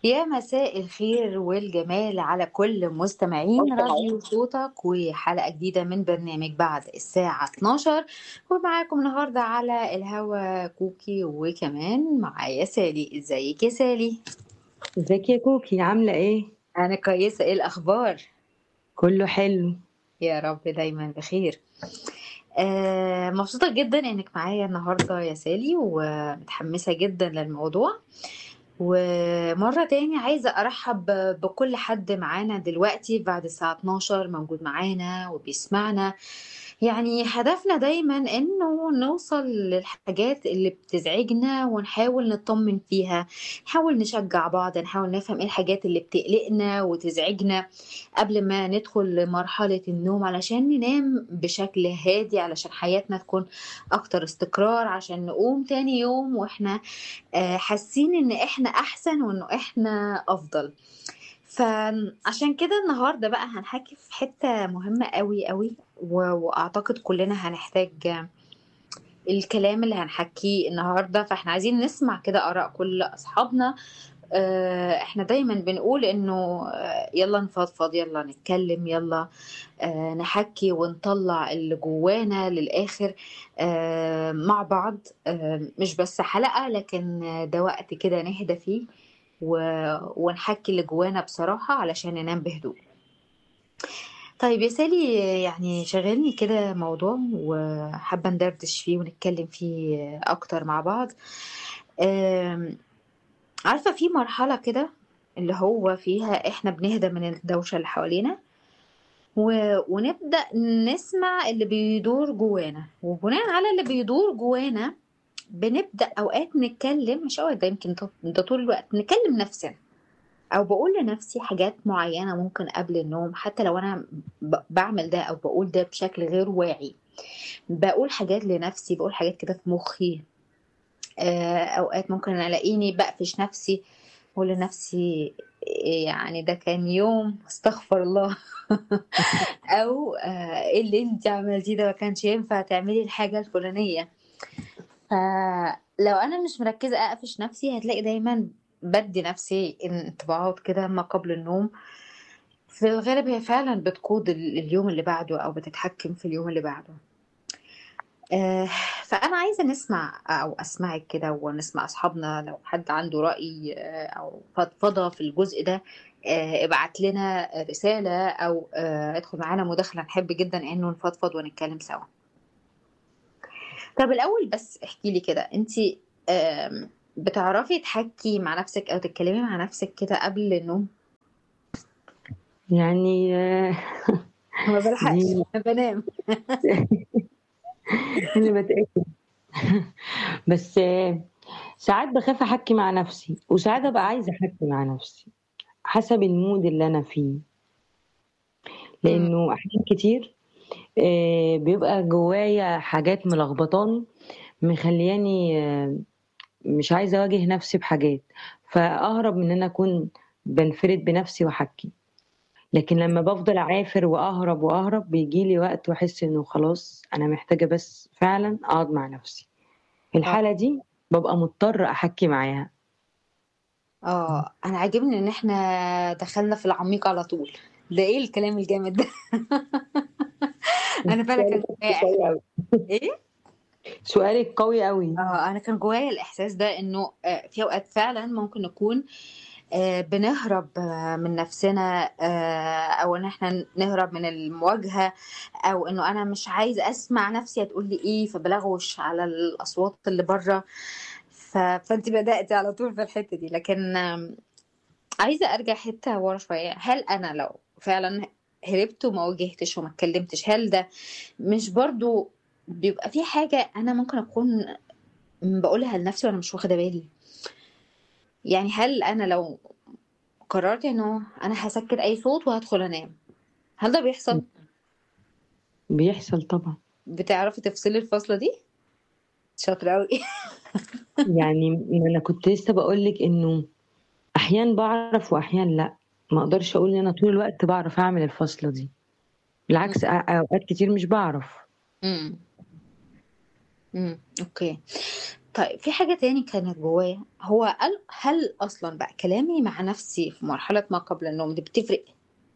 يا مساء الخير والجمال على كل مستمعين راديو صوتك وحلقة جديدة من برنامج بعد الساعة 12 ومعاكم النهاردة على الهوا كوكي وكمان معايا سالي ازيك يا سالي ازيك يا كوكي عاملة ايه؟ أنا كويسة ايه الأخبار كله حلو يا رب دايما بخير آه مبسوطة جدا انك معايا النهاردة يا سالي ومتحمسة جدا للموضوع ومرة تاني عايزة أرحب ب- بكل حد معانا دلوقتي بعد الساعة 12 موجود معانا وبيسمعنا يعني هدفنا دايما إنه نوصل للحاجات اللي بتزعجنا ونحاول نطمن فيها نحاول نشجع بعض نحاول نفهم إيه الحاجات اللي بتقلقنا وتزعجنا قبل ما ندخل لمرحلة النوم علشان ننام بشكل هادي علشان حياتنا تكون أكتر استقرار عشان نقوم تاني يوم وإحنا آه، حاسين ان احنا احسن وانه احنا افضل فعشان كده النهارده بقى هنحكي في حتة مهمة قوي قوي و- واعتقد كلنا هنحتاج الكلام اللي هنحكيه النهارده فاحنا عايزين نسمع كده اراء كل اصحابنا آه، احنا دايما بنقول انه آه، يلا نفضفض يلا نتكلم يلا آه، نحكي ونطلع اللي جوانا للآخر آه، مع بعض آه، مش بس حلقة لكن آه، ده وقت كده نهدى فيه و- ونحكي اللي جوانا بصراحة علشان ننام بهدوء طيب يا سالي يعني شغلني كده موضوع وحابة ندردش فيه ونتكلم فيه أكتر مع بعض آم، عارفة في مرحلة كده اللي هو فيها احنا بنهدى من الدوشة اللي حوالينا و... ونبدأ نسمع اللي بيدور جوانا وبناء على اللي بيدور جوانا بنبدأ أوقات نتكلم مش أوقات ده يمكن ط- ده طول الوقت نكلم نفسنا أو بقول لنفسي حاجات معينة ممكن قبل النوم حتى لو أنا ب... بعمل ده أو بقول ده بشكل غير واعي بقول حاجات لنفسي بقول حاجات كده في مخي آه، أوقات ممكن ألاقيني بقفش نفسي بقول لنفسي يعني ده كان يوم استغفر الله او آه، ايه اللي انت عملتيه ده ما كانش ينفع تعملي الحاجه الفلانيه فلو انا مش مركزه اقفش نفسي هتلاقي دايما بدي نفسي انطباعات كده ما قبل النوم في الغالب هي فعلا بتقود ال- اليوم اللي بعده او بتتحكم في اليوم اللي بعده آه، فانا عايزه نسمع او اسمعك كده ونسمع اصحابنا لو حد عنده راي آه، او فضفضه في الجزء ده آه، ابعت لنا رساله او آه، ادخل معانا مداخله نحب جدا انه نفضفض ونتكلم سوا طب الاول بس احكي لي كده انت بتعرفي تحكي مع نفسك او تتكلمي مع نفسك كده قبل النوم يعني آه، ما بلحقش دي أنا بنام انا بتأكد بس آه، ساعات بخاف احكي مع نفسي وساعات ابقى عايزة احكي مع نفسي حسب المود اللي انا فيه مم. لانه احيان كتير آه، بيبقى جوايا حاجات ملخبطاني مخلياني آه، مش عايزة اواجه نفسي بحاجات فاهرب من ان انا اكون بنفرد بنفسي واحكي لكن لما بفضل اعافر واهرب واهرب بيجي لي وقت واحس انه خلاص انا محتاجه بس فعلا اقعد مع نفسي في اه الحاله دي ببقى مضطر احكي معاها اه انا عاجبني ان احنا دخلنا في العميق على طول ده ايه الكلام الجامد ده انا فعلا كان سؤالك جوايا قوي احساس قوي ايه سؤالك قوي قوي اه انا كان جوايا الاحساس ده انه آه، في اوقات فعلا ممكن نكون آه، بنهرب آه، من نفسنا آه، او ان احنا نهرب من المواجهة او انه انا مش عايزه اسمع نفسي هتقول لي ايه فبلغوش على الاصوات اللي بره ف... فانت بدأتي على طول في الحتة دي لكن آم، عايزة ارجع حتة ورا شوية هل انا لو فعلا هربت وما واجهتش وما اتكلمتش هل ده مش برضو بيبقى في حاجة انا ممكن اكون بقولها لنفسي وانا مش واخدة بالي يعني هل انا لو قررت انه انا هسكت اي صوت وهدخل انام هل ده بيحصل بيحصل طبعا بتعرفي تفصلي الفصلة دي شاطرة قوي يعني ما انا كنت لسه بقول لك انه احيان بعرف واحيان لا ما اقدرش اقول ان انا طول الوقت بعرف اعمل الفصله دي بالعكس أ- اوقات كتير مش بعرف امم امم اوكي طيب في حاجة تاني كانت جوايا هو هل هل أصلا بقى كلامي مع نفسي في مرحلة ما قبل النوم دي بتفرق؟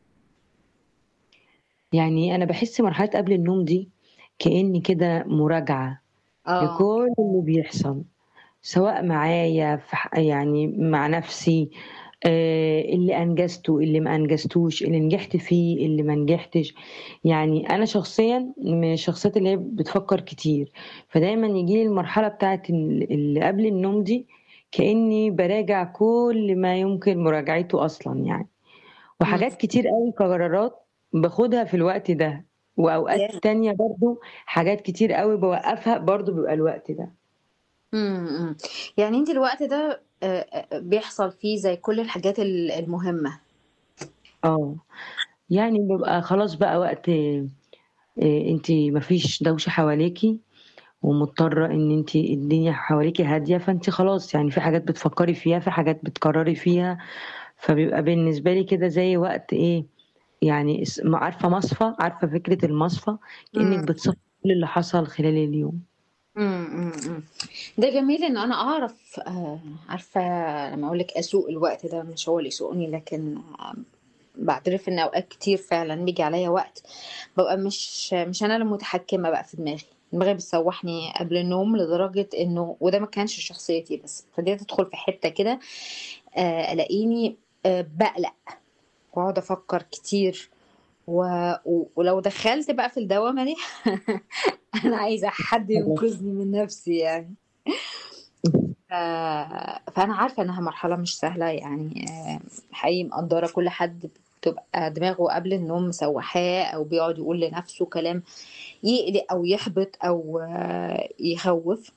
يعني أنا باحس مرحلة قبل النوم دي كأني كده مراجعة اه لكل اللي بيحصل سواء معايا في ح- يعني مع نفسي آه، اللي انجزته اللي ما انجزتوش اللي نجحت فيه اللي ما نجحتش يعني انا شخصيا من الشخصيات اللي هي بتفكر كتير فدايما يجي لي المرحله بتاعت ال- اللي قبل النوم دي كاني براجع كل ما يمكن مراجعته اصلا يعني مم. وحاجات كتير قوي قرارات باخدها في الوقت ده واوقات يا تانية برضو حاجات كتير قوي بوقفها برضو بيبقى الوقت ده مم. يعني انت الوقت ده آه، آه، بيحصل فيه زي كل الحاجات ال- المهمة اه يعني بيبقى خلاص بقى وقت إيه، انتي مفيش دوشة حواليكي ومضطرة ان انتي الدنيا حواليكي هادية فانتي خلاص يعني في حاجات بتفكري فيها في حاجات بتكرري فيها فبيبقى بالنسبة لي كده زي وقت ايه يعني اس- ما عارفة مصفى عارفة فكرة المصفى كأنك مم. بتصفي كل اللي حصل خلال اليوم مم. مم. مم. ده جميل ان انا اعرف آه، عارفة لما اقول لك اسوق الوقت ده مش هو اللي يسوقني لكن آه، بعترف ان اوقات كتير فعلا بيجي عليا وقت ببقى مش مش انا المتحكمة بقى في دماغي دماغي بتسوحني قبل النوم لدرجة انه وده ما كانش شخصيتي بس ابتديت ادخل في حتة كده آه، الاقيني آه، بقلق واقعد افكر كتير و... و... ولو دخلت بقى في الدوامة دي انا عايزة حد ينقذني من نفسي يعني ف... فانا عارفة انها مرحلة مش سهلة يعني آه، حقيقي مقدرة كل حد بتبقى دماغه قبل النوم مسوحاه او بيقعد يقول لنفسه كلام يقلق او يحبط او آه، يخوف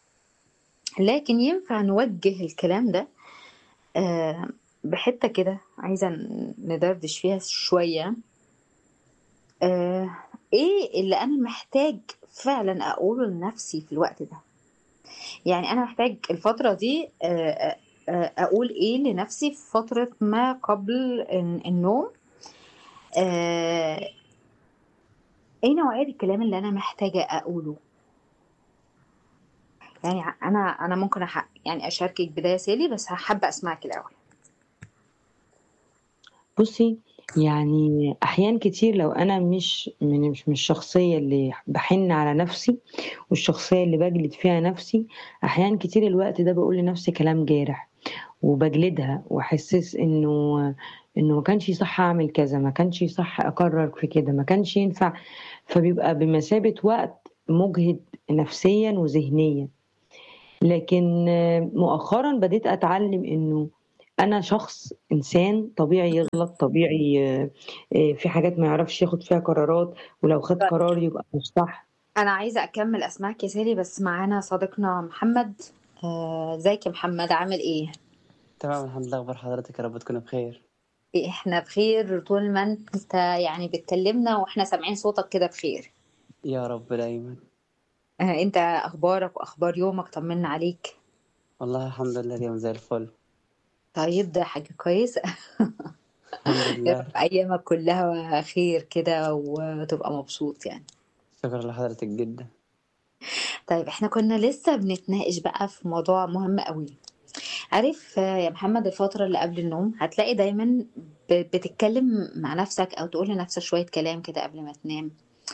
لكن ينفع نوجه الكلام ده آه، بحتة كده عايزة ندردش فيها شوية آه، ايه اللي انا محتاج فعلا اقوله لنفسي في الوقت ده يعني انا محتاج الفترة دي آه، آه، آه، اقول ايه لنفسي في فترة ما قبل الن- النوم آه، ايه نوعية الكلام اللي انا محتاجة اقوله يعني ع- انا انا ممكن أح يعني اشاركك بداية سالي بس حابة اسمعك الاول بصي يعني احيان كتير لو انا مش من مش من الشخصيه اللي بحن على نفسي والشخصيه اللي بجلد فيها نفسي احيان كتير الوقت ده بقول لنفسي كلام جارح وبجلدها واحسس انه انه ما كانش صح اعمل كذا ما كانش صح اقرر في كده ما كانش ينفع فبيبقى بمثابه وقت مجهد نفسيا وذهنيا لكن آه، مؤخرا بديت اتعلم انه انا شخص انسان طبيعي يغلط طبيعي آه، آه، في حاجات ما يعرفش ياخد فيها قرارات ولو خد طيب قرار يبقى مش صح انا عايزة اكمل اسمعك يا سالي بس معانا صديقنا محمد آه، ازيك يا محمد عامل ايه تمام الحمد لله اخبار حضرتك يا رب تكون بخير احنا بخير طول ما انت يعني بتكلمنا واحنا سامعين صوتك كده بخير يا رب دايما آه، انت اخبارك واخبار يومك طمنا عليك والله الحمد لله اليوم زي الفل طيب ده حاجة كويسة الحمد يا لله رب ايامك كلها خير كده وتبقى مبسوط يعني شكرا لحضرتك جدا طيب احنا كنا لسه بنتناقش بقى في موضوع مهم قوي عارف آه، يا محمد الفترة اللي قبل النوم هتلاقي دايما ب- بتتكلم مع نفسك او تقول لنفسك شوية كلام كده قبل ما تنام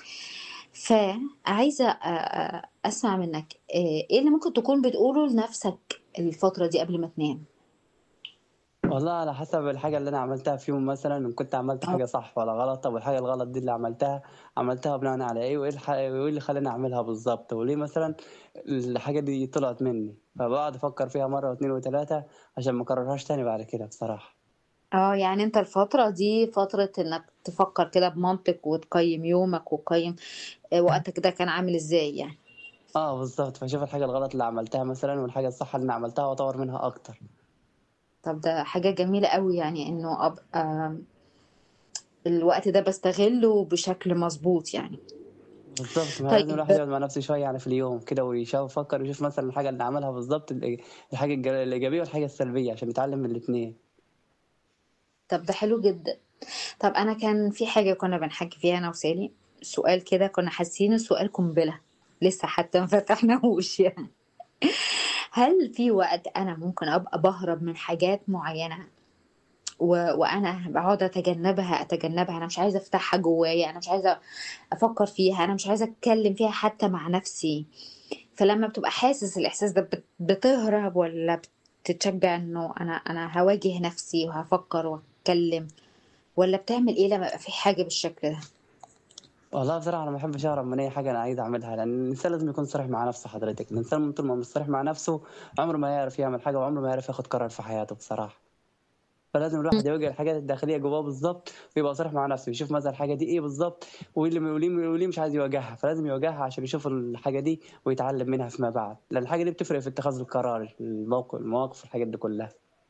فعايزة آه، آه، اسمع منك آه، ايه اللي ممكن تكون بتقوله لنفسك الفترة دي قبل ما تنام والله على حسب الحاجة اللي أنا عملتها في يوم مثلا إن كنت عملت اه حاجة صح ولا غلط طب الحاجة الغلط دي اللي عملتها عملتها بناء على إيه وإيه الح... وإيه اللي خلاني أعملها بالظبط وليه مثلا الحاجة دي طلعت مني فبقعد أفكر فيها مرة واتنين وتلاتة عشان ما أكررهاش تاني بعد كده بصراحة اه يعني انت الفترة دي فترة انك تفكر كده بمنطق وتقيم يومك وتقيم آه، وقتك ده كان عامل ازاي يعني اه بالظبط فاشوف الحاجة الغلط اللي عملتها مثلا والحاجة الصح اللي أنا عملتها وأطور منها أكتر طب ده حاجة جميلة قوي يعني انه ابقى الوقت ده بستغله بشكل مظبوط يعني بالظبط ما لازم طيب الواحد يقعد مع نفسه شوية يعني في اليوم كده ويشوف يفكر ويشوف مثلا الحاجة اللي عملها بالظبط الإيج- الحاجة الج- الإيجابية والحاجة السلبية عشان يتعلم من الاتنين طب ده حلو جدا طب انا كان في حاجة كنا بنحكي فيها انا وسالي سؤال كده كنا حاسين السؤال قنبلة لسه حتى ما فتحناهوش يعني هل في وقت أنا ممكن أبقى باهرب من حاجات معينة و... وأنا باقعد أتجنبها أتجنبها أنا مش عايزة أفتحها جوايا أنا مش عايزة أفكر فيها أنا مش عايزة أتكلم فيها حتى مع نفسي فلما بتبقى حاسس الإحساس ده بت... بتهرب ولا بتتشجع إنه أنا أنا هواجه نفسي وهفكر وأتكلم ولا بتعمل إيه لما يبقى في حاجة بالشكل ده؟ والله بصراحة أنا ما بحبش أهرب من أي حاجة أنا عايز أعملها لأن الإنسان لازم يكون صريح مع نفسه حضرتك الإنسان من طول ما مش صريح مع نفسه عمره ما يعرف يعمل حاجة وعمره ما يعرف ياخد قرار في حياته بصراحة فلازم الواحد يواجه الحاجات الداخلية جواه بالظبط ويبقى صريح مع نفسه يشوف مثلا الحاجة دي إيه بالظبط واللي وليه وليه مش عايز يواجهها فلازم يواجهها عشان يشوف الحاجة دي ويتعلم منها فيما بعد لأن الحاجة دي بتفرق في اتخاذ القرار الموقف المواقف الحاجات دي كلها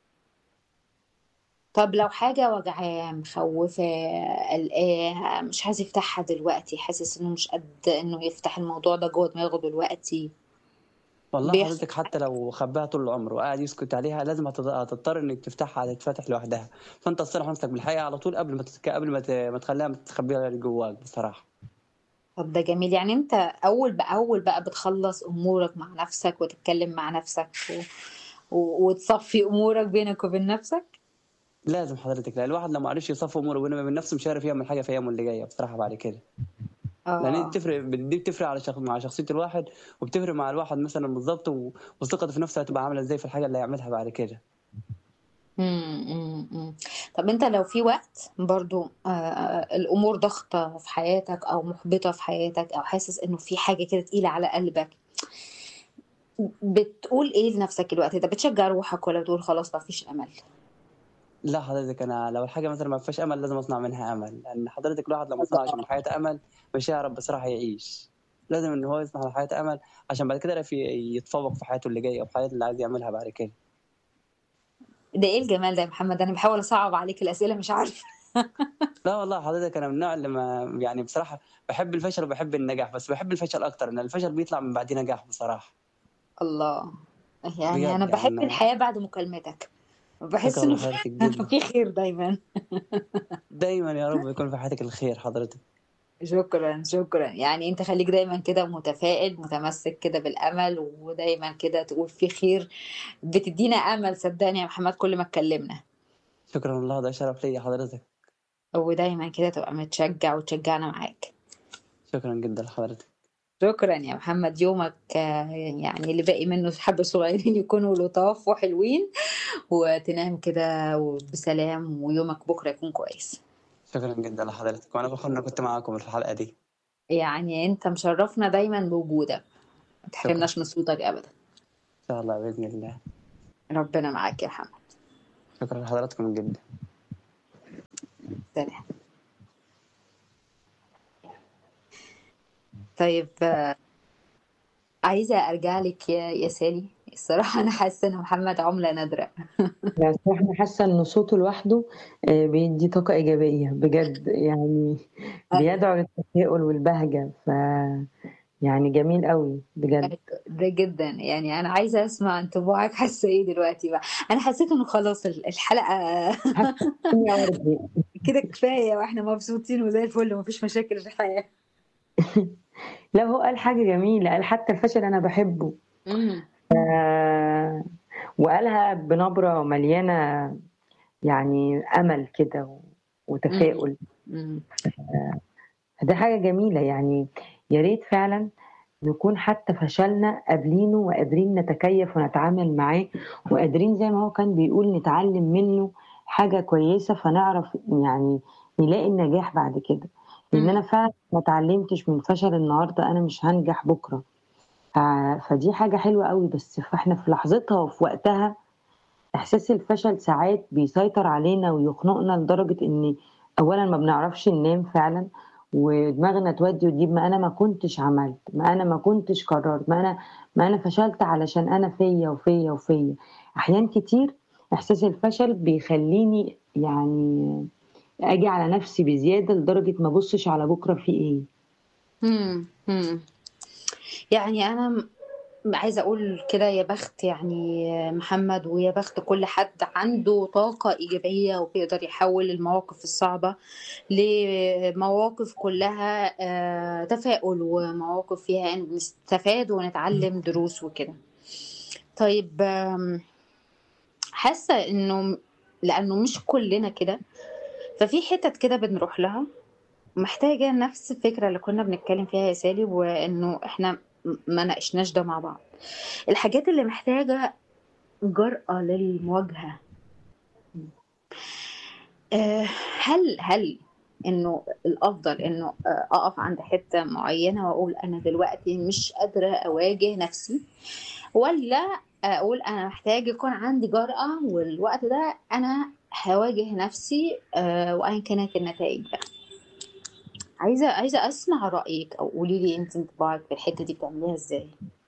طب لو حاجة وجعاه مخوفة قلقاه مش عايز يفتحها دلوقتي حاسس إنه مش قد إنه يفتح الموضوع ده جوه دماغه دلوقتي والله بيحصل حضرتك حتى لو خباها طول العمر وقاعد يسكت عليها لازم هتض- هتضطر انك تفتحها هتتفتح لوحدها فانت تصرح نفسك بالحقيقه على طول قبل ما تتك... قبل ما ت... ما تخليها تخبيها جواك بصراحه طب ده جميل يعني انت اول باول بقى بتخلص امورك مع نفسك وتتكلم مع نفسك و... و... وتصفي امورك بينك وبين نفسك لازم حضرتك لان الواحد لو ما عرفش يصفي اموره بينه وبين نفسه مش عارف يعمل حاجه في ايامه اللي جايه بصراحه بعد كده لان دي اه بتفرق دي بتفرق على شخ... مع شخصيه الواحد وبتفرق مع الواحد مثلا بالظبط و... وثقته في نفسه هتبقى عامله ازاي في الحاجه اللي هيعملها بعد كده امم امم امم. طب انت لو في وقت برضو آه آه، الامور ضغطة في حياتك او محبطة في حياتك او حاسس انه في حاجة كده تقيلة على قلبك بتقول ايه لنفسك الوقت ده بتشجع روحك ولا بتقول خلاص ما فيش امل لا حضرتك انا لو الحاجه مثلا ما فيهاش امل لازم اصنع منها امل لان حضرتك الواحد لو ما صنعش من حياته امل مش هيعرف بصراحه يعيش لازم ان هو يصنع من حياته امل عشان بعد كده يعرف ي- يتفوق في حياته اللي جايه وفي حياته اللي عايز يعملها بعد كده ده ايه الجمال ده يا محمد انا بحاول اصعب عليك الاسئلة مش عارفة لا والله حضرتك انا من النوع اللي ما يعني بصراحه بحب الفشل وبحب النجاح بس بحب الفشل اكتر ان الفشل بيطلع من بعديه نجاح بصراحه الله يعني انا بجد بحب يعني الحياة بعد مكالمتك بحس شكرا انه لحضرتك جدا في خير دايما دايما يا رب يكون في حياتك الخير حضرتك شكرا شكرا يعني انت خليك دايما كده متفائل متمسك كده بالامل ودايما كده تقول في خير بتدينا امل صدقني يا محمد كل ما اتكلمنا شكرا والله ده شرف ليا حضرتك ودايما كده تبقى متشجع وتشجعنا معاك شكرا جدا لحضرتك شكرا يا محمد يومك آه، يعني اللي باقي منه حبة صغيرين يكونوا لطاف وحلوين وتنام كده بسلام ويومك بكرة يكون كويس شكرا جدا لحضرتك وانا فخور اني كنت معاكم في الحلقه دي يعني انت مشرفنا دايما بوجودك ما شكرا تحرمناش من صوتك ابدا ان شاء الله باذن الله ربنا معاك يا محمد شكرا لحضراتكم جدا سلام طيب آه، عايزة أرجع لك يا يا سالي الصراحة أنا حاسة إن محمد عملة نادرة بس احنا حاسه ان صوته لوحده آه، بيدي طاقه ايجابيه بجد يعني أيوة بيدعو للتفاؤل والبهجه ف يعني جميل قوي بجد أيوة، ده جدا يعني أنا عايزة أسمع انطباعك حاسة إيه دلوقتي بقى أنا حسيت إنه خلاص ال- الحلقة حاسه الدنيا وردي كده كفاية وإحنا مبسوطين وزي الفل ومفيش مشاكل في الحياة لا هو قال حاجه جميله قال حتى الفشل انا بحبه امم آه، وقالها بنبره مليانه يعني امل كده و- وتفاؤل امم دي حاجه جميله يعني يا ريت فعلا نكون حتى فشلنا قابلينه وقادرين نتكيف ونتعامل معاه وقادرين زي ما هو كان بيقول نتعلم منه حاجة كويسة فنعرف يعني نلاقي النجاح بعد كده لأن أنا فعلا ما اتعلمتش من فشل النهاردة أنا مش هنجح بكرة ف- فدي حاجة حلوة قوي بس فاحنا في لحظتها وفي وقتها إحساس الفشل ساعات بيسيطر علينا ويخنقنا لدرجة إن أولا ما بنعرفش ننام فعلا ودماغنا تودي وتجيب ما انا ما كنتش عملت ما انا ما كنتش قررت ما انا ما انا فشلت علشان انا فيا وفيا وفيا احيان كتير احساس الفشل بيخليني يعني اجي على نفسي بزياده لدرجه ما ابصش على بكره في ايه امم امم يعني انا م- عايزه اقول كده يا بخت يعني محمد ويا بخت كل حد عنده طاقه ايجابيه وبيقدر يحول المواقف الصعبه لمواقف كلها آه، تفاؤل ومواقف فيها نستفاد ونتعلم دروس وكده طيب آم، حاسة إنه لأنه مش كلنا كده ففي حتت كده بنروح لها محتاجة نفس الفكرة اللي كنا بنتكلم فيها يا سالي وإنه إحنا م- ما ناقشناش ده مع بعض الحاجات اللي محتاجة جرأة للمواجهة آه، هل هل إنه الأفضل إنه آه، أقف عند حتة معينة وأقول أنا دلوقتي مش قادرة أواجه نفسي ولا اقول انا محتاج يكون عندي جرأة والوقت ده انا هواجه نفسي آه، وايا كانت النتائج بقى عايزة عايزة اسمع رأيك او قولي لي انت انطباعك في الحتة دي بتعمليها ازاي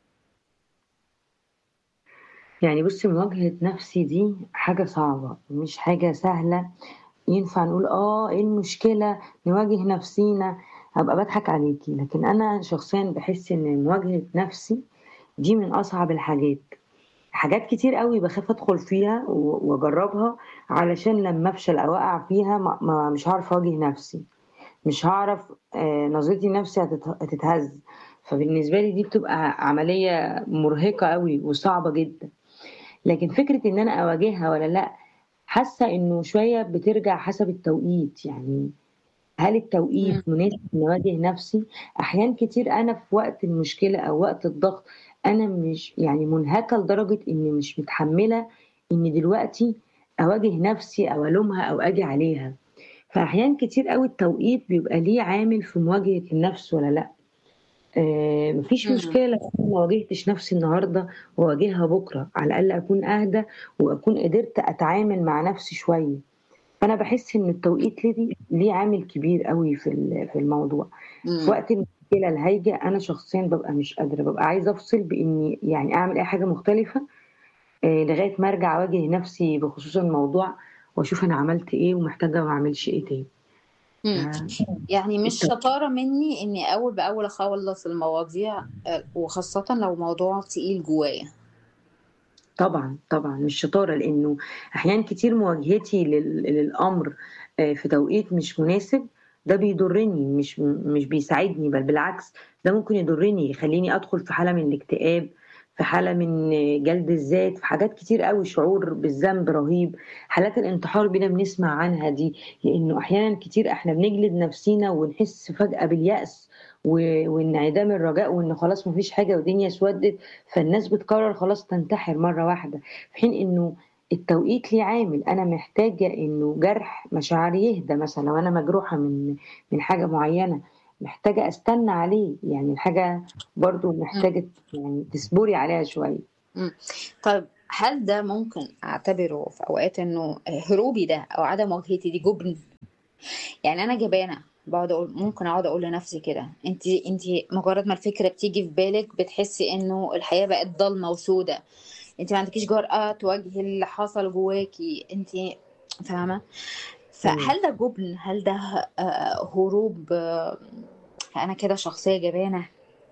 يعني بصي مواجهة نفسي دي حاجة صعبة مش حاجة سهلة ينفع نقول اه ايه المشكلة نواجه نفسينا هبقى بضحك عليكي لكن انا شخصيا بحس ان مواجهة نفسي دي من اصعب الحاجات حاجات كتير قوي بخاف ادخل فيها و- واجربها علشان لما افشل او اقع فيها ما ما- مش هعرف اواجه نفسي مش هعرف آه، نظرتي لنفسي هتت- هتتهز فبالنسبة لي دي بتبقى عملية مرهقة قوي وصعبة جدا لكن فكرة ان انا اواجهها ولا لا حاسة انه شوية بترجع حسب التوقيت يعني هل مم. التوقيت مناسب ان اواجه نفسي احيان كتير انا في وقت المشكلة او وقت الضغط انا مش يعني منهكة لدرجة اني مش متحملة ان دلوقتي اواجه نفسي او الومها او اجي عليها فاحيان كتير قوي التوقيت بيبقى ليه عامل في مواجهة النفس ولا لا آه، مفيش مم. مشكلة لو أنا ما واجهتش نفسي النهاردة وأواجهها بكرة على الأقل أكون أهدى وأكون قدرت أتعامل مع نفسي شوية فأنا بحس إن التوقيت ليه ليه عامل كبير قوي في ال- في الموضوع في مم. وقت المشكلة الهايجة أنا شخصيا ببقى مش قادرة ببقى عايزة أفصل بإني يعني أعمل أي حاجة مختلفة آه، لغاية ما أرجع أواجه نفسي بخصوص الموضوع وأشوف أنا عملت إيه ومحتاجة ما أعملش إيه تاني مم. آه، يعني مش التوقيت شطارة مني اني اول باول اخلص المواضيع آه، وخاصة لو موضوع تقيل جوايا طبعا طبعا مش شطارة لأنه أحيان كتير مواجهتي لل- للأمر آه، في توقيت مش مناسب ده بيضرني مش مش بيساعدني بل بالعكس ده ممكن يضرني يخليني أدخل في حالة من الاكتئاب في حالة من جلد الذات في حاجات كتير قوي شعور بالذنب رهيب حالات الانتحار بينا بنسمع عنها دي لأنه أحيانا كتير احنا بنجلد نفسينا ونحس فجأة باليأس و- وانعدام الرجاء وان خلاص مفيش حاجة والدنيا اسودت فالناس بتقرر خلاص تنتحر مرة واحدة في حين انه التوقيت ليه عامل انا محتاجة انه جرح مشاعري يهدى مثلا لو انا مجروحة من من حاجة معينة محتاجة استنى عليه يعني الحاجة برضو مم. محتاجة يعني تصبري عليها شوية مم. طيب هل ده ممكن اعتبره في اوقات انه هروبي ده او عدم مواجهتي دي جبن يعني انا جبانه بقعد اقول ممكن اقعد اقول لنفسي كده انت انت مجرد ما الفكره بتيجي في بالك بتحسي انه الحياه بقت ضلمه وسودة انت ما عندكيش جرأة تواجهي اللي حصل جواكي انت فاهمه مم. فهل ده جبن هل ده آه، هروب آه، انا كده شخصيه جبانه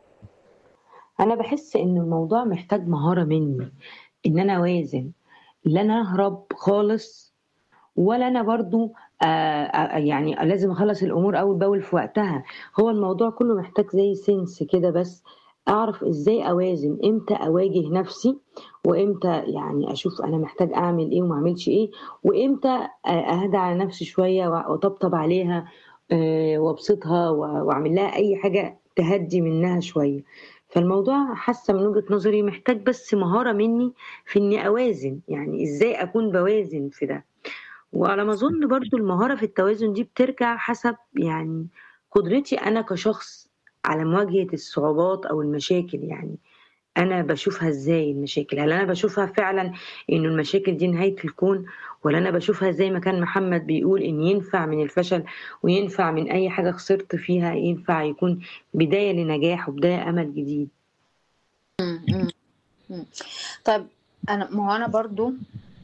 انا بحس ان الموضوع محتاج مهارة مني ان انا اوازن لا انا اهرب خالص ولا انا برضو آه آه يعني لازم اخلص الامور اول باول في وقتها هو الموضوع كله محتاج زي سنس كده بس اعرف ازاي اوازن امتى اواجه نفسي وامتى يعني اشوف انا محتاج اعمل ايه وما اعملش ايه وامتى آه، اهدى على نفسي شويه وأ- واطبطب عليها آه، وابسطها و- واعمل لها اي حاجه تهدي منها شويه فالموضوع حاسه من وجهه نظري محتاج بس مهاره مني في اني اوازن يعني ازاي اكون بوازن في ده وعلى ما اظن برضو المهاره في التوازن دي بترجع حسب يعني قدرتي انا كشخص على مواجهه الصعوبات او المشاكل يعني انا بشوفها ازاي المشاكل هل انا بشوفها فعلا انه المشاكل دي نهايه الكون ولا انا بشوفها زي ما كان محمد بيقول ان ينفع من الفشل وينفع من اي حاجه خسرت فيها ينفع يكون بدايه لنجاح وبدايه امل جديد مم. مم. مم. طيب انا ما هو انا برضو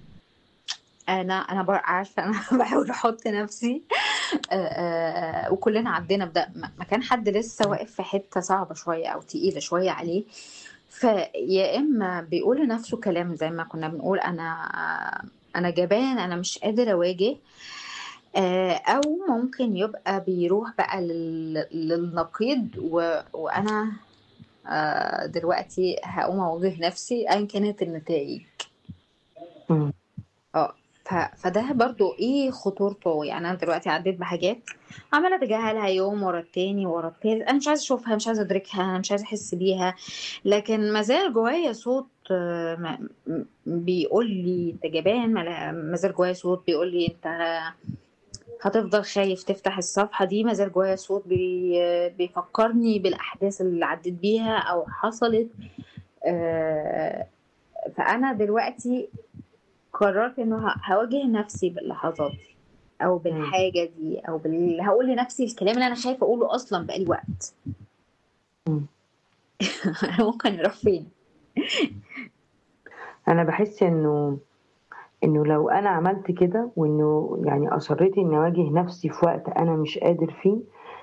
انا انا بر- عارفه انا بحاول احط نفسي آه، آه، وكلنا عدينا بده ما ما كان حد لسه واقف في حته صعبه شويه او تقيله شويه عليه فيا اما بيقول لنفسه كلام زي ما كنا بنقول انا انا جبان انا مش قادر اواجه آه، او ممكن يبقى بيروح بقى لل- للنقيض و... وانا آه، دلوقتي هقوم اواجه نفسي ايا كانت النتائج مم. اه ف... فده برضو ايه خطورته يعني انا دلوقتي عديت بحاجات عماله اتجاهلها يوم ورا التاني ورا التالت انا مش عايزه اشوفها مش عايزه ادركها انا مش عايزه احس بيها لكن ما زال جوايا صوت آه، ما- م- بيقول لي انت جبان ما ما زال جوايا صوت بيقول لي انت هتفضل خايف تفتح الصفحة دي ما زال جوايا صوت بي... بيفكرني بالأحداث اللي عديت بيها أو حصلت آه، فأنا دلوقتي قررت إنه ه- هواجه نفسي باللحظات دي أو مم. بالحاجة دي أو بال... هقول لنفسي الكلام اللي أنا خايفة أقوله أصلا بقالي وقت مم. أنا ممكن أروح فين؟ انا بحس انه انه لو انا عملت كده وانه يعني اصريت اني اواجه نفسي في وقت انا مش قادر فيه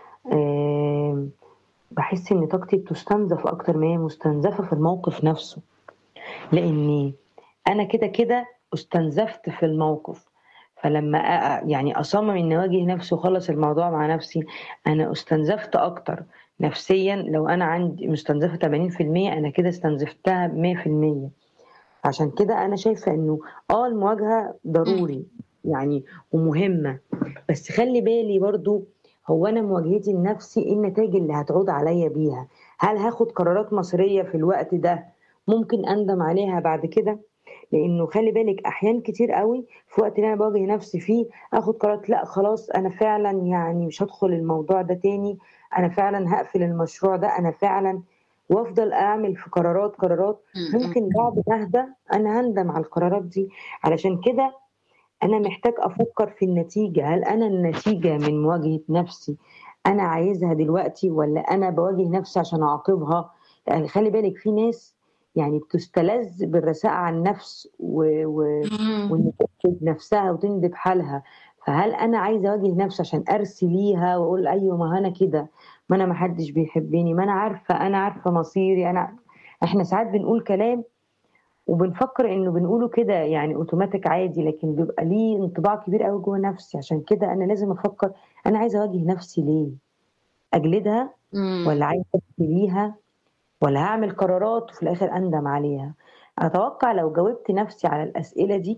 آم، بحس ان طاقتي بتستنزف اكتر ما هي مستنزفه في الموقف نفسه لاني انا كده كده استنزفت في الموقف فلما أ- يعني اصمم اني اواجه نفسي واخلص الموضوع مع نفسي انا استنزفت اكتر نفسيا لو انا عندي مستنزفه 80% انا كده استنزفتها 100% عشان كده انا شايفه انه اه المواجهه ضروري يعني ومهمه بس خلي بالي برضو هو انا مواجهتي لنفسي ايه النتائج اللي هتعود عليا بيها هل هاخد قرارات مصيريه في الوقت ده ممكن اندم عليها بعد كده لانه خلي بالك احيان كتير قوي في وقت اللي انا بواجه نفسي فيه اخد قرارات لا خلاص انا فعلا يعني مش هدخل الموضوع ده تاني انا فعلا هقفل المشروع ده انا فعلا وافضل اعمل في قرارات قرارات ممكن بعد ما اهدى انا هندم على القرارات دي علشان كده انا محتاج افكر في النتيجه هل انا النتيجه من مواجهه نفسي انا عايزها دلوقتي ولا انا بواجه نفسي عشان اعاقبها يعني خلي بالك في ناس يعني بتستلذ بالرثاء عن النفس و... و... وان تكتب نفسها وتندب حالها فهل انا عايزه اواجه نفسي عشان ارسي ليها واقول ايوه ما انا كده ما انا ما حدش بيحبني ما انا عارفه انا عارفه مصيري انا احنا ساعات بنقول كلام وبنفكر انه بنقوله كده يعني اوتوماتيك عادي لكن بيبقى ليه انطباع كبير قوي جوه نفسي عشان كده انا لازم افكر انا عايزه اواجه نفسي ليه اجلدها ولا عايزه ابكي ليها ولا هعمل قرارات وفي الاخر اندم عليها اتوقع لو جاوبت نفسي على الاسئله دي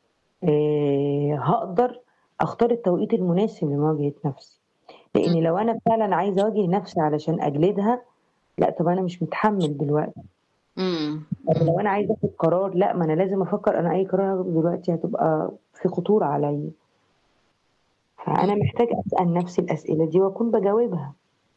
آه، هقدر اختار التوقيت المناسب لمواجهه نفسي لان لو انا فعلا عايزه اواجه نفسي علشان اجلدها لا طب انا مش متحمل دلوقتي طب لو انا عايزه اخد قرار لا ما انا لازم افكر انا اي قرار هاخده دلوقتي هتبقى في خطوره عليا فانا محتاج اسال نفسي الاسئله دي واكون بجاوبها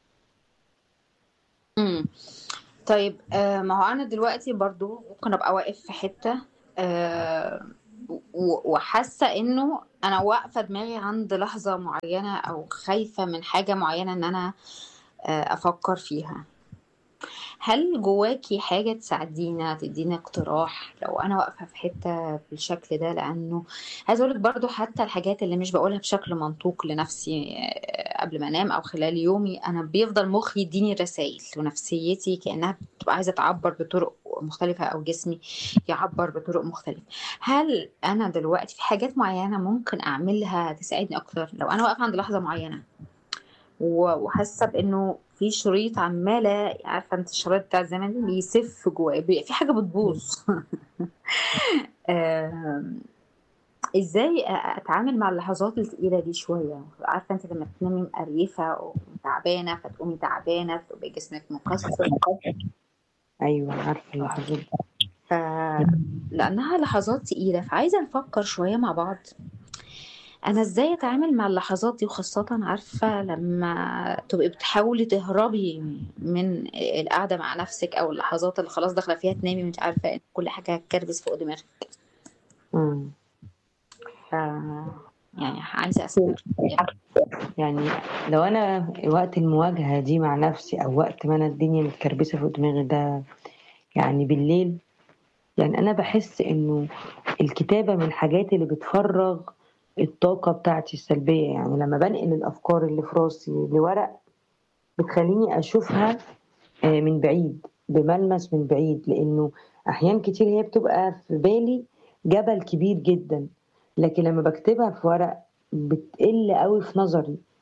امم طيب آه، ما هو انا دلوقتي برضو ممكن ابقى واقف في حتة آه، و- وحاسة انه انا واقفة دماغي عند لحظة معينة او خايفة من حاجة معينة ان انا آه، افكر فيها هل جواكي حاجة تساعدينا تدينا اقتراح لو أنا واقفة في حتة بالشكل ده لأنه عايزة أقولك برضو حتى الحاجات اللي مش بقولها بشكل منطوق لنفسي آه، قبل ما أنام أو خلال يومي أنا بيفضل مخي يديني رسائل ونفسيتي كأنها بتبقى عايزة تعبر بطرق مختلفة أو جسمي يعبر بطرق مختلفة هل أنا دلوقتي في حاجات معينة ممكن أعملها تساعدني أكتر لو أنا واقفة عند لحظة معينة و- وحاسه بانه في شريط عماله عارفه انت الشريط بتاع زمان بيسف جوايا بي- في حاجه بتبوظ آم، ازاي أ- اتعامل مع اللحظات الثقيله دي شويه عارفه انت لما تنامي مقريفه وتعبانه فتقومي تعبانه فتبقي جسمك مكسر ايوه عارفه اللحظات دي ف... لانها لحظات تقيله فعايزه نفكر شويه مع بعض انا ازاي اتعامل مع اللحظات دي وخاصة عارفة لما تبقي بتحاولي تهربي من القعدة مع نفسك او اللحظات اللي خلاص داخلة فيها تنامي مش عارفة ان كل حاجة هتكربس فوق دماغك مم. ف يعني عايزة اسمع يعني لو انا وقت المواجهه دي مع نفسي او وقت ما انا الدنيا متكربسه فوق دماغي ده يعني بالليل يعني انا بحس انه الكتابه من الحاجات اللي بتفرغ الطاقه بتاعتي السلبيه يعني لما بنقل الافكار اللي في راسي لورق بتخليني اشوفها آه، من بعيد بملمس من بعيد لانه احيان كتير هي بتبقى في بالي جبل كبير جدا لكن لما بكتبها في ورق بتقل قوي في نظري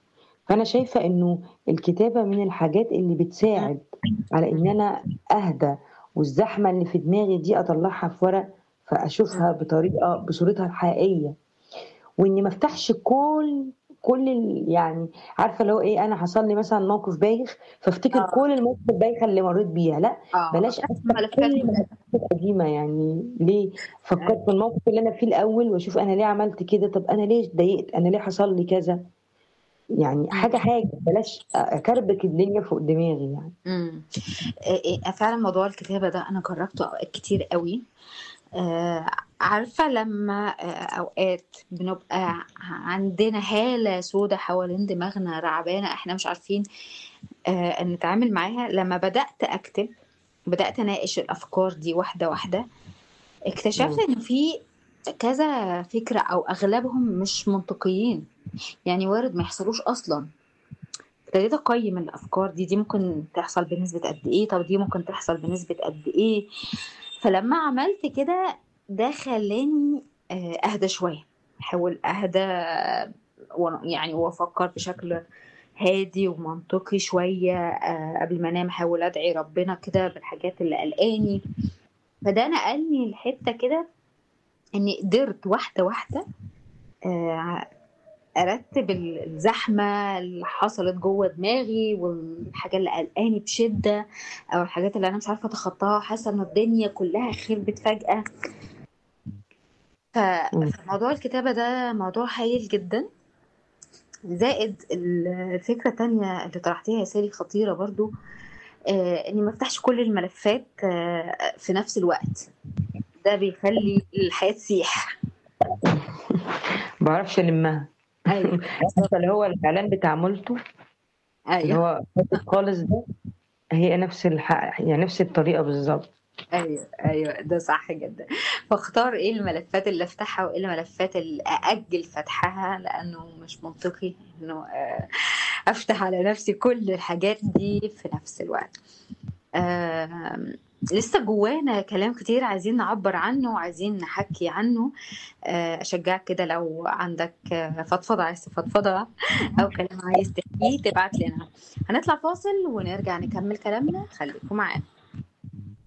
فانا شايفه انه الكتابه من الحاجات اللي بتساعد على ان انا اهدى والزحمه اللي في دماغي دي اطلعها في ورق فاشوفها بطريقه بصورتها الحقيقيه واني ما افتحش كل كل ال- يعني عارفه لو ايه انا حصل لي مثلا موقف بايخ فافتكر اه كل المواقف البايخه اللي مريت بيها لا اه بلاش افتح افتح ملفات كل المواقف القديمه يعني ليه فكرت في الموقف اللي انا فيه الاول واشوف انا ليه عملت كده طب انا ليه اتضايقت انا ليه حصل لي كذا يعني حاجه حاجه بلاش اكربك الدنيا فوق دماغي يعني امم إيه- إيه، فعلا موضوع الكتابة ده أنا جربته أوقات كتير قوي آه، عارفة لما آه، أوقات بنبقى عندنا هالة سودة حوالين دماغنا رعبانة احنا مش عارفين آه، نتعامل معاها لما بدأت أكتب بدأت أناقش الأفكار دي واحدة واحدة اكتشفت مم. إن في كذا فكرة أو أغلبهم مش منطقيين يعني وارد ما يحصلوش أصلا ابتديت أقيم الأفكار دي دي ممكن تحصل بنسبة قد إيه طب دي ممكن تحصل بنسبة قد إيه فلما عملت كده ده خلاني آه، أهدى شوية أحاول أهدى و- يعني وأفكر بشكل هادي ومنطقي شوية آه، قبل ما أنام أحاول أدعي ربنا كده بالحاجات اللي قلقاني فده نقلني لحتة كده إني قدرت واحدة واحدة آه، ارتب ال- الزحمه اللي حصلت جوه دماغي والحاجه اللي قلقاني بشده او الحاجات اللي انا مش عارفه اتخطاها حاسه ان الدنيا كلها خربت فجاه ف- مم. فموضوع الكتابه ده موضوع هايل جدا زائد الفكره التانية اللي طرحتيها يا سالي خطيره برضو آه، اني ما افتحش كل الملفات آه، في نفس الوقت ده بيخلي الحياه تسيح بعرفش المها ايوه عارفه اللي هو الاعلان بتاع مولتو اللي ايوه هو فاتت خالص ده هي نفس الح... يعني نفس الطريقه بالظبط ايوه ايوه ده صح جدا فاختار ايه الملفات اللي افتحها وايه الملفات اللي ااجل فتحها لانه مش منطقي انه آه، افتح على نفسي كل الحاجات دي في نفس الوقت آم، لسه جوانا كلام كتير عايزين نعبر عنه وعايزين نحكي عنه آه، اشجعك كده لو عندك آه، فضفضه عايز تفضفضها او كلام عايز تحكيه تبعت لنا هنطلع فاصل ونرجع نكمل كلامنا خليكم معانا